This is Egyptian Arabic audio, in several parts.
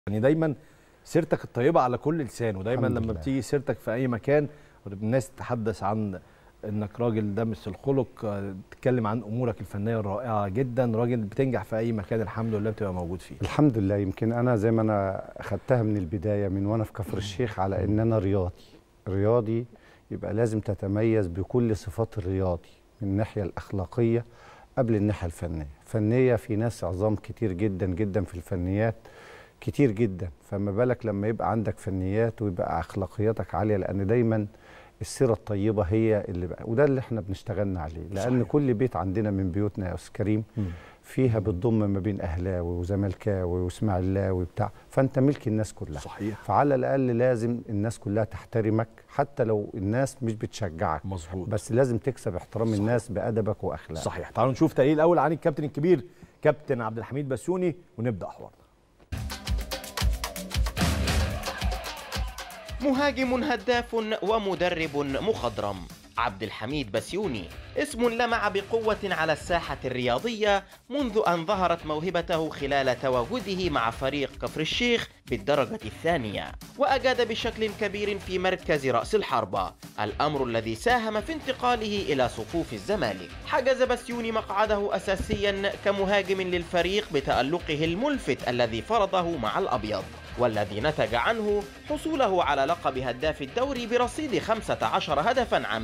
يعني دايما سيرتك الطيبه على كل لسان ودايما الحمد لما لله. بتيجي سيرتك في اي مكان الناس تتحدث عن انك راجل دمس الخلق آه، تتكلم عن امورك الفنيه الرائعه جدا راجل بتنجح في اي مكان الحمد لله بتبقى موجود فيه الحمد لله يمكن انا زي ما انا اخدتها من البدايه من وانا في كفر الشيخ على ان انا رياضي رياضي يبقى لازم تتميز بكل صفات الرياضي من الناحيه الاخلاقيه قبل الناحيه الفنيه فنيه في ناس عظام كتير جدا جدا في الفنيات كتير جدا فما بالك لما يبقى عندك فنيات ويبقى اخلاقياتك عاليه لان دايما السيره الطيبه هي اللي بقى وده اللي احنا بنشتغلنا عليه لان صحيح. كل بيت عندنا من بيوتنا يا استاذ كريم فيها بتضم ما بين اهلاوي وزملكاوي واسماعيلاوي بتاع فانت ملك الناس كلها صحيح فعلى الاقل لازم الناس كلها تحترمك حتى لو الناس مش بتشجعك مظبوط بس لازم تكسب احترام صحيح. الناس بادبك واخلاقك صحيح تعالوا نشوف تقرير الاول عن الكابتن الكبير كابتن عبد الحميد بسيوني ونبدا حوارنا مهاجم هداف ومدرب مخضرم عبد الحميد بسيوني اسم لمع بقوة على الساحة الرياضية منذ أن ظهرت موهبته خلال تواجده مع فريق كفر الشيخ بالدرجة الثانية وأجاد بشكل كبير في مركز رأس الحربة الأمر الذي ساهم في انتقاله إلى صفوف الزمالك حجز بسيوني مقعده أساسيا كمهاجم للفريق بتألقه الملفت الذي فرضه مع الأبيض والذي نتج عنه حصوله على لقب هداف الدوري برصيد 15 هدفا عام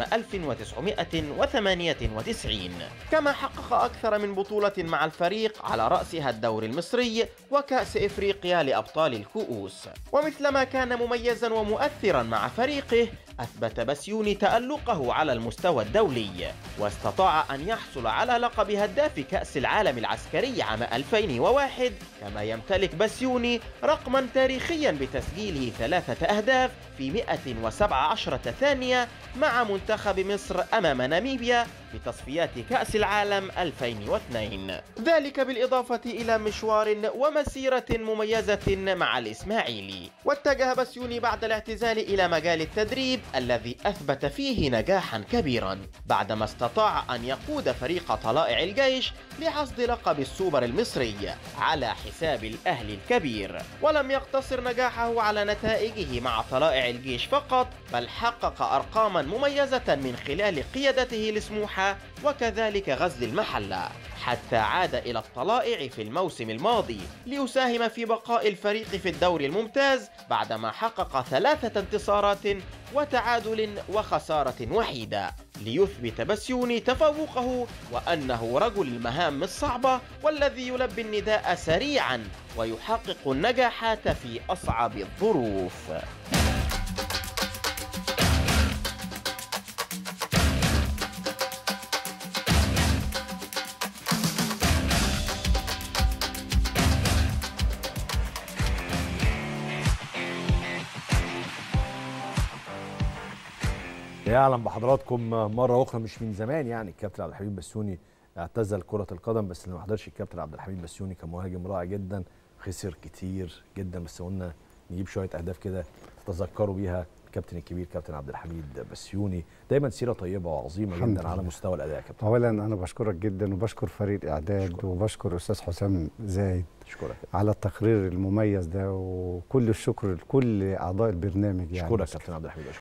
1998 كما حقق أكثر من بطولة مع الفريق على رأسها الدوري المصري وكأس إفريقيا لأبطال الكؤوس ومثلما كان مميزا ومؤثرا مع فريقه أثبت بسيوني تألقه على المستوى الدولي واستطاع أن يحصل على لقب هداف كأس العالم العسكري عام 2001 كما يمتلك بسيوني رقما تاريخيا بتسجيله ثلاثة أهداف في 117 ثانية مع منتخب مصر أمام ناميبيا بتصفيات كأس العالم 2002 ذلك بالإضافة إلى مشوار ومسيرة مميزة مع الإسماعيلي واتجه بسيوني بعد الاعتزال إلى مجال التدريب الذي أثبت فيه نجاحا كبيرا بعدما استطاع أن يقود فريق طلائع الجيش لحصد لقب السوبر المصري على حساب الأهلي الكبير ولم يقتصر نجاحه على نتائجه مع طلائع الجيش فقط بل حقق أرقاما مميزة من خلال قيادته لسموحة وكذلك غزل المحلة حتى عاد إلى الطلائع في الموسم الماضي ليساهم في بقاء الفريق في الدوري الممتاز بعدما حقق ثلاثة انتصارات وتعادل وخسارة وحيدة ليثبت بسيوني تفوقه وأنه رجل المهام الصعبة والذي يلبي النداء سريعا ويحقق النجاحات في أصعب الظروف يعلم بحضراتكم مره اخرى مش من زمان يعني الكابتن عبد الحميد بسيوني اعتزل كره القدم بس اللي ما حضرش الكابتن عبد الحميد بسيوني كان مهاجم رائع جدا خسر كتير جدا بس قلنا نجيب شويه اهداف كده تتذكروا بيها الكابتن الكبير كابتن عبد الحميد بسيوني دايما سيره طيبه وعظيمه الحمد جدا على لله. مستوى الاداء يا كابتن اولا انا بشكرك جدا وبشكر فريق الاعداد أشكرك. وبشكر استاذ حسام زايد اشكرك على التقرير المميز ده وكل الشكر لكل اعضاء البرنامج يعني اشكرك كابتن عبد الحميد اشكرك